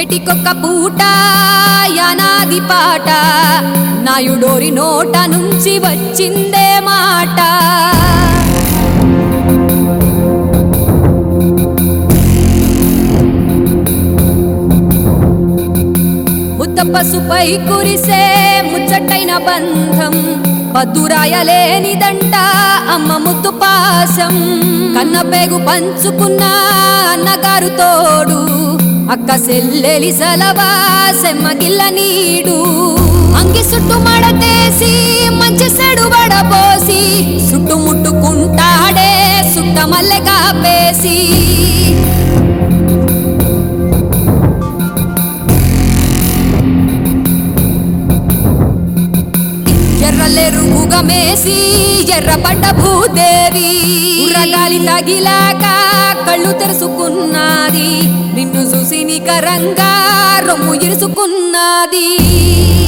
ఏటికొక్క పూట యానాది పాట నాయుడోరి నోట నుంచి వచ్చిందే మాట ముద్ద పసుపై కురిసే ముచ్చటైన బంధం పద్దురాయలేనిదంట అమ్మ ముద్దు పాసం కన్న పేగు పంచుకున్న అన్నగారు తోడు అక్క సెల్లెలి సలవా సెమ్మగిల్ల నీడు అంగి సుట్టు మడతేసి మంచి సెడు వడపోసి చుట్టుముట్టుకుంటాడే సుట్ట మల్లెగా పేసి ఎర్రలెరుగుగా మేసి ఎర్రపడ్డ భూదేవి ఉర్రగాలి తగిలాక కళ్ళు తెరుచుకున్నది నిన్ను చూసి నికరంగా రొమ్ము ఇరుసుకున్నది